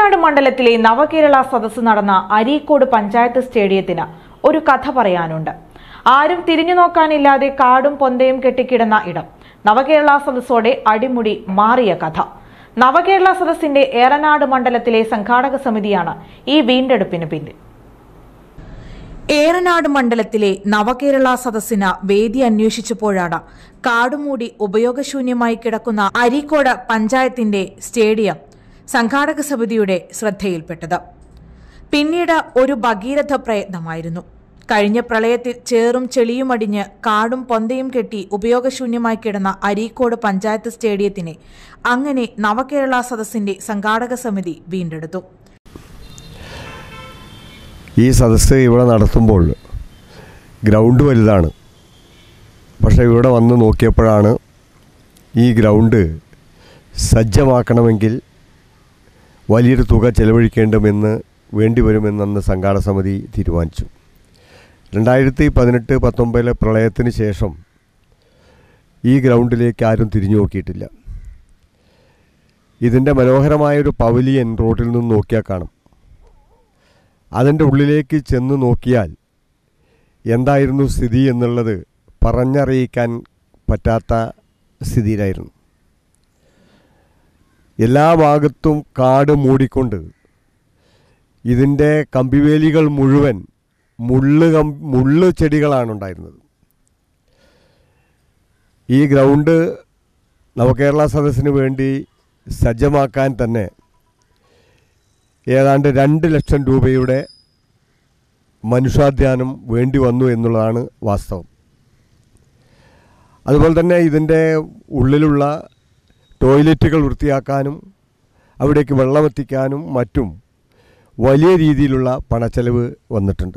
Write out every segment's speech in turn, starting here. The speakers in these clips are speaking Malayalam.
ഏറനാട് മണ്ഡലത്തിലെ നവകേരള സദസ്സ് നടന്ന അരീക്കോട് പഞ്ചായത്ത് സ്റ്റേഡിയത്തിന് ഒരു കഥ പറയാനുണ്ട് ആരും തിരിഞ്ഞു നോക്കാനില്ലാതെ കാടും പൊന്തയും കെട്ടിക്കിടന്ന ഇടം നവകേരള സദസ്സോടെ അടിമുടി മാറിയ കഥ നവകേരള സദസ്സിന്റെ ഏറനാട് മണ്ഡലത്തിലെ സംഘാടക സമിതിയാണ് ഈ വീണ്ടെടുപ്പിന് പിന്നിൽ ഏറനാട് മണ്ഡലത്തിലെ നവകേരള സദസ്സിന് വേദി അന്വേഷിച്ചപ്പോഴാണ് കാടുമൂടി ഉപയോഗശൂന്യമായി കിടക്കുന്ന അരീക്കോട് പഞ്ചായത്തിന്റെ സ്റ്റേഡിയം സംഘാടക സമിതിയുടെ ശ്രദ്ധയിൽപ്പെട്ടത് പിന്നീട് ഒരു ഭഗീരഥ പ്രയത്നമായിരുന്നു കഴിഞ്ഞ പ്രളയത്തിൽ ചേറും ചെളിയുമടിഞ്ഞ് കാടും പൊന്തയും കെട്ടി ഉപയോഗശൂന്യമായി കിടന്ന അരീക്കോട് പഞ്ചായത്ത് സ്റ്റേഡിയത്തിനെ അങ്ങനെ നവകേരള സദസ്സിന്റെ സംഘാടക സമിതി വീണ്ടെടുത്തു ഈ സദസ്സ് ഇവിടെ നടത്തുമ്പോൾ ഗ്രൗണ്ട് വലുതാണ് പക്ഷേ ഇവിടെ വന്ന് നോക്കിയപ്പോഴാണ് ഈ ഗ്രൗണ്ട് സജ്ജമാക്കണമെങ്കിൽ വലിയൊരു തുക ചെലവഴിക്കേണ്ടുമെന്ന് വേണ്ടിവരുമെന്നന്ന് സംഘാടക സമിതി തീരുമാനിച്ചു രണ്ടായിരത്തി പതിനെട്ട് പത്തൊമ്പതിലെ പ്രളയത്തിന് ശേഷം ഈ ഗ്രൗണ്ടിലേക്ക് ആരും തിരിഞ്ഞു നോക്കിയിട്ടില്ല ഇതിൻ്റെ മനോഹരമായൊരു പവലിയൻ റോഡിൽ നിന്ന് നോക്കിയാൽ കാണും അതിൻ്റെ ഉള്ളിലേക്ക് ചെന്ന് നോക്കിയാൽ എന്തായിരുന്നു സ്ഥിതി എന്നുള്ളത് പറഞ്ഞറിയിക്കാൻ പറ്റാത്ത സ്ഥിതിയിലായിരുന്നു എല്ലാ ഭാഗത്തും കാട് മൂടിക്കൊണ്ട് ഇതിൻ്റെ കമ്പിവേലികൾ മുഴുവൻ മുള്ള് കം മുള്ള് ചെടികളാണ് ഉണ്ടായിരുന്നത് ഈ ഗ്രൗണ്ട് നവകേരള സദസ്സിന് വേണ്ടി സജ്ജമാക്കാൻ തന്നെ ഏതാണ്ട് രണ്ട് ലക്ഷം രൂപയുടെ മനുഷ്യാധ്വാനം വേണ്ടി വന്നു എന്നുള്ളതാണ് വാസ്തവം അതുപോലെ തന്നെ ഇതിൻ്റെ ഉള്ളിലുള്ള ടോയ്ലറ്റുകൾ വൃത്തിയാക്കാനും അവിടേക്ക് വെള്ളമെത്തിക്കാനും മറ്റും വലിയ രീതിയിലുള്ള പണച്ചെലവ് വന്നിട്ടുണ്ട്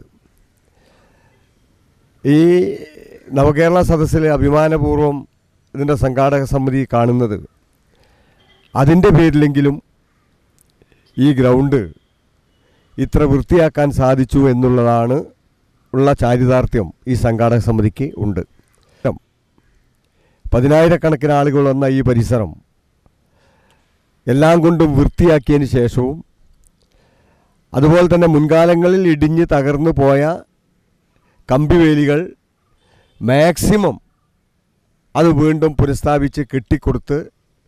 ഈ നവകേരള സദസ്സിലെ അഭിമാനപൂർവ്വം ഇതിൻ്റെ സംഘാടക സമിതി കാണുന്നത് അതിൻ്റെ പേരിലെങ്കിലും ഈ ഗ്രൗണ്ട് ഇത്ര വൃത്തിയാക്കാൻ സാധിച്ചു എന്നുള്ളതാണ് ഉള്ള ചാരിതാർത്ഥ്യം ഈ സംഘാടക സമിതിക്ക് ഉണ്ട് പതിനായിരക്കണക്കിന് ആളുകൾ വന്ന ഈ പരിസരം എല്ലാം കൊണ്ടും വൃത്തിയാക്കിയതിന് ശേഷവും അതുപോലെ തന്നെ മുൻകാലങ്ങളിൽ ഇടിഞ്ഞ് തകർന്നു പോയ കമ്പിവേലികൾ മാക്സിമം അത് വീണ്ടും പുനഃസ്ഥാപിച്ച് കെട്ടിക്കൊടുത്ത്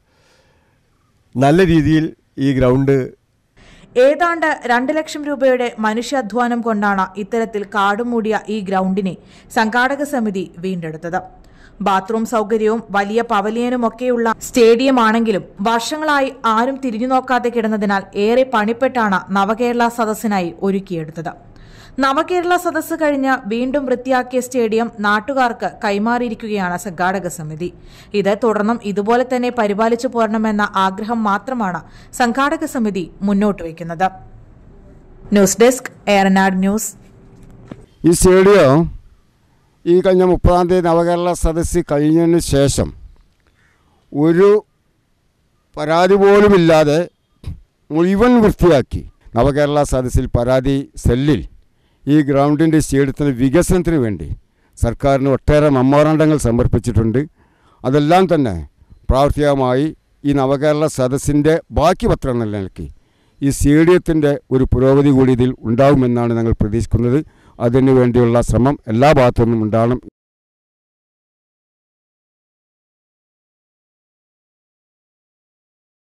നല്ല രീതിയിൽ ഈ ഗ്രൗണ്ട് ഏതാണ്ട് രണ്ട് ലക്ഷം രൂപയുടെ മനുഷ്യാധ്വാനം കൊണ്ടാണ് ഇത്തരത്തിൽ കാടുമൂടിയ ഈ ഗ്രൗണ്ടിനെ സംഘാടക സമിതി വീണ്ടെടുത്തത് ബാത്റൂം സൗകര്യവും വലിയ പവലിയനുമൊക്കെയുള്ള സ്റ്റേഡിയമാണെങ്കിലും വർഷങ്ങളായി ആരും തിരിഞ്ഞു നോക്കാതെ കിടന്നതിനാൽ ഏറെ പണിപ്പെട്ടാണ് നവകേരള സദസ്സിനായി ഒരുക്കിയെടുത്തത് നവകേരള സദസ്സ് കഴിഞ്ഞ് വീണ്ടും വൃത്തിയാക്കിയ സ്റ്റേഡിയം നാട്ടുകാർക്ക് കൈമാറിയിരിക്കുകയാണ് സംഘാടക സമിതി ഇത് തുടർന്നും ഇതുപോലെ തന്നെ പരിപാലിച്ചു പോരണമെന്ന ആഗ്രഹം മാത്രമാണ് സംഘാടക സമിതി മുന്നോട്ട് വയ്ക്കുന്നത് ന്യൂസ് ഡെസ്ക് ഏറനാട് ന്യൂസ് ഈ സ്റ്റേഡിയം ഈ കഴിഞ്ഞ മുപ്പതാം തീയതി നവകേരള സദസ്സ് കഴിഞ്ഞതിന് ശേഷം ഒരു പരാതി പോലുമില്ലാതെ മുഴുവൻ വൃത്തിയാക്കി നവകേരള സദസ്സിൽ പരാതി സെല്ലിൽ ഈ ഗ്രൗണ്ടിൻ്റെ സ്റ്റേഡിയത്തിൻ്റെ വികസനത്തിന് വേണ്ടി സർക്കാരിന് ഒട്ടേറെ മെമ്മോറാണ്ടങ്ങൾ സമർപ്പിച്ചിട്ടുണ്ട് അതെല്ലാം തന്നെ പ്രാവർത്തികമായി ഈ നവകേരള സദസ്സിൻ്റെ ബാക്കി പത്രം എന്ന നിലയ്ക്ക് ഈ സ്റ്റേഡിയത്തിൻ്റെ ഒരു പുരോഗതി കൂടി ഇതിൽ ഉണ്ടാകുമെന്നാണ് ഞങ്ങൾ പ്രതീക്ഷിക്കുന്നത് അതിനു വേണ്ടിയുള്ള ശ്രമം എല്ലാ ഭാഗത്തു നിന്നും ഉണ്ടാകണം